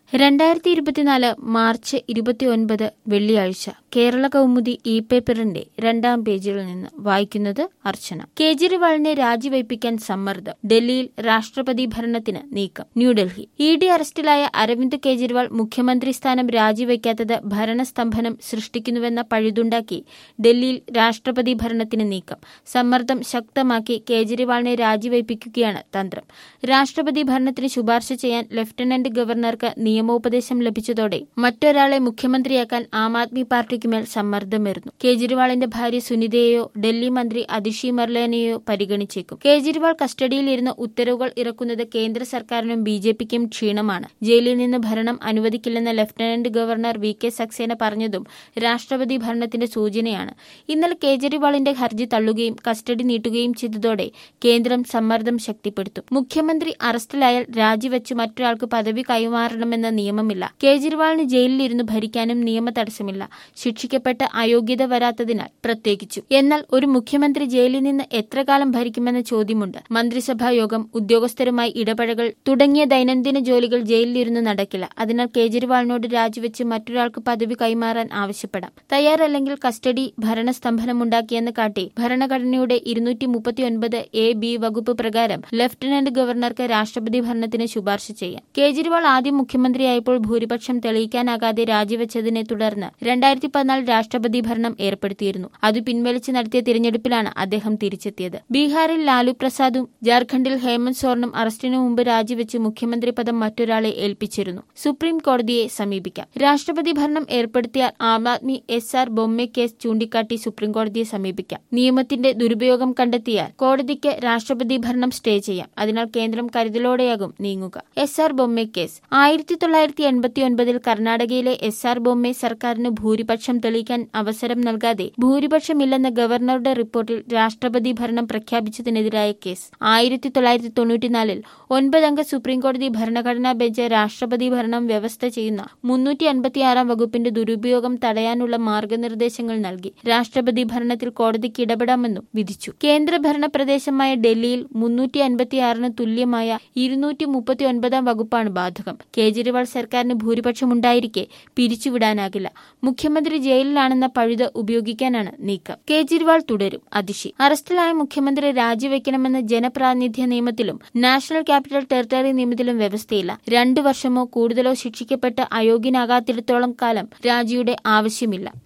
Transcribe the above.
രണ്ടായിരത്തി ഇരുപത്തിനാല് മാർച്ച് ഇരുപത്തിയൊൻപത് വെള്ളിയാഴ്ച കേരള കൗമുദി ഇ പേപ്പറിന്റെ രണ്ടാം പേജിൽ നിന്ന് വായിക്കുന്നത് അർച്ചന കേജ്രിവാളിനെ രാജിവയ്പ്പിക്കാൻ സമ്മർദ്ദം ഡൽഹിയിൽ രാഷ്ട്രപതി ഭരണത്തിന് നീക്കം ന്യൂഡൽഹി ഇ ഡി അറസ്റ്റിലായ അരവിന്ദ് കെജ്രിവാൾ മുഖ്യമന്ത്രി സ്ഥാനം രാജിവയ്ക്കാത്തത് ഭരണസ്തംഭനം സൃഷ്ടിക്കുന്നുവെന്ന പഴുതുണ്ടാക്കി ഡൽഹിയിൽ രാഷ്ട്രപതി ഭരണത്തിന് നീക്കം സമ്മർദ്ദം ശക്തമാക്കി കേജ്രിവാളിനെ രാജിവയ്പ്പിക്കുകയാണ് തന്ത്രം രാഷ്ട്രപതി ഭരണത്തിന് ശുപാർശ ചെയ്യാൻ ലഫ്റ്റനന്റ് ഗവർണർക്ക് നിയമോപദേശം ലഭിച്ചതോടെ മറ്റൊരാളെ മുഖ്യമന്ത്രിയാക്കാൻ ആം ആദ്മി പാർട്ടിക്കുമേൽ സമ്മർദ്ദമേറുന്നു കേജ്രിവാളിന്റെ ഭാര്യ സുനിതയെയോ ഡൽഹി മന്ത്രി അതിഷി മർലേനെയോ പരിഗണിച്ചേക്കും കേജ്രിവാൾ കസ്റ്റഡിയിലിരുന്ന് ഉത്തരവുകൾ ഇറക്കുന്നത് കേന്ദ്ര സർക്കാരിനും ബി ജെ പിക്കും ക്ഷീണമാണ് ജയിലിൽ നിന്ന് ഭരണം അനുവദിക്കില്ലെന്ന് lieutenant governor V K Saxena പറഞ്ഞതും രാഷ്ട്രപതി ഭരണത്തിന്റെ സൂചനയാണ് ഇന്നലെ കേജ്രിവാളിന്റെ ഹർജി തള്ളുകയും കസ്റ്റഡി നീട്ടുകയും ചെയ്തതോടെ കേന്ദ്രം സമ്മർദ്ദം ശക്തിപ്പെടുത്തും മുഖ്യമന്ത്രി അറസ്റ്റിലായാൽ രാജിവെച്ച് മറ്റൊരാൾക്ക് പദവി കൈമാറണമെന്ന നിയമമില്ല കേജ്രിവാളിന് ജയിലിലിരുന്ന് ഭരിക്കാനും നിയമ തടസ്സമില്ല ശിക്ഷിക്കപ്പെട്ട അയോഗ്യത വരാത്തതിനാൽ പ്രത്യേകിച്ചും എന്നാൽ ഒരു മുഖ്യമന്ത്രി ജയിലിൽ നിന്ന് എത്ര കാലം ഭരിക്കുമെന്ന ചോദ്യമുണ്ട് മന്ത്രിസഭാ യോഗം ഉദ്യോഗസ്ഥരുമായി ഇടപഴകൽ തുടങ്ങിയ ദൈനംദിന ജോലികൾ ജയിലിലിരുന്ന് നടക്കില്ല അതിനാൽ കേജ്രിവാളിനോട് രാജിവെച്ച് മറ്റൊരാൾക്ക് പദവി കൈമാറാൻ ആവശ്യപ്പെടാം തയ്യാറല്ലെങ്കിൽ കസ്റ്റഡി ഭരണസ്തംഭനമുണ്ടാക്കിയെന്ന് കാട്ടി ഭരണഘടനയുടെ ഇരുന്നൂറ്റി മുപ്പത്തിയൊൻപത് എ ബി വകുപ്പ് പ്രകാരം ലഫ്റ്റനന്റ് ഗവർണർക്ക് രാഷ്ട്രപതി ഭരണത്തിന് ശുപാർശ ചെയ്യാം കേജ്രിവാൾ ആദ്യം മുഖ്യമന്ത്രിയായപ്പോൾ ഭൂരിപക്ഷം തെളിയിക്കാനാകാതെ രാജിവെച്ചതിനെ തുടർന്ന് രണ്ടായിരത്തി പതിനാല് രാഷ്ട്രപതി ഭരണം ഏർപ്പെടുത്തിയിരുന്നു അത് പിൻവലിച്ച് നടത്തിയ തിരഞ്ഞെടുപ്പിലാണ് അദ്ദേഹം തിരിച്ചെത്തിയത് ബീഹാറിൽ ലാലു പ്രസാദും ജാർഖണ്ഡിൽ ഹേമന്ത് സോറനും അറസ്റ്റിനു മുമ്പ് രാജിവെച്ച് മുഖ്യമന്ത്രി പദം മറ്റൊരാളെ ഏൽപ്പിച്ചിരുന്നു സുപ്രീം കോടതിയെ സമീപിക്കാം രാഷ്ട്രപതി ഭരണം ഏർപ്പെടുത്തിയ Aam Aadmi S R Bommai case ചൂണ്ടിക്കാട്ടി സുപ്രീം കോടതിയെ സമീപിക്കാം നിയമത്തിന്റെ ദുരുപയോഗം കണ്ടെത്തിയാൽ കോടതിക്ക് രാഷ്ട്രപതി ഭരണം സ്റ്റേ ചെയ്യാം അതിനാൽ കേന്ദ്രം കരുതലോടെയാകും നീങ്ങുക എസ് ആർ ബൊമ്മെ കേസ് ആയിരത്തി തൊള്ളായിരത്തി എൺപത്തി ഒൻപതിൽ കർണാടകയിലെ എസ് ആർ ബൊമ്മെ സർക്കാരിന് ഭൂരിപക്ഷം തെളിയിക്കാൻ അവസരം നൽകാതെ ഭൂരിപക്ഷമില്ലെന്ന ഗവർണറുടെ റിപ്പോർട്ടിൽ രാഷ്ട്രപതി ഭരണം പ്രഖ്യാപിച്ചതിനെതിരായ കേസ് ആയിരത്തി തൊള്ളായിരത്തി തൊണ്ണൂറ്റിനാലിൽ ഒൻപതംഗ സുപ്രീംകോടതി ഭരണഘടനാ ബെഞ്ച് രാഷ്ട്രപതി ഭരണം വ്യവസ്ഥ ചെയ്യുന്ന മുന്നൂറ്റി അൻപത്തിയാറാം വകുപ്പിന്റെ ദുരുപയോഗം തടയാനുള്ള മാർഗനിർദ്ദേശങ്ങൾ നൽകി രാഷ്ട്രപതി ഭരണത്തിൽ കോടതിക്ക് ഇടപെടാമെന്നും വിധിച്ചു കേന്ദ്രഭരണ പ്രദേശമായ ഡൽഹിയിൽ മുന്നൂറ്റി അൻപത്തിയാറിന് തുല്യമായ ഇരുന്നൂറ്റി മുപ്പത്തി ഒൻപതാം വകുപ്പാണ് ബാധകം കേജ്രിവാൾ സർക്കാരിന് ഭൂരിപക്ഷമുണ്ടായിരിക്കെ പിരിച്ചുവിടാനാകില്ല മുഖ്യമന്ത്രി ജയിലിലാണെന്ന പഴുത് ഉപയോഗിക്കാനാണ് നീക്കം കേജ്രിവാൾ തുടരും അതിഷി അറസ്റ്റിലായ മുഖ്യമന്ത്രി രാജിവെക്കണമെന്ന ജനപ്രാതിനിധ്യ നിയമത്തിലും നാഷണൽ ക്യാപിറ്റൽ ടെറിട്ടറി നിയമത്തിലും വ്യവസ്ഥയില്ല രണ്ടു വർഷമോ കൂടുതലോ ശിക്ഷിക്കപ്പെട്ട് അയോഗ്യനാകാത്തിടത്തോളം കാലം രാജിയുടെ ആവശ്യമില്ല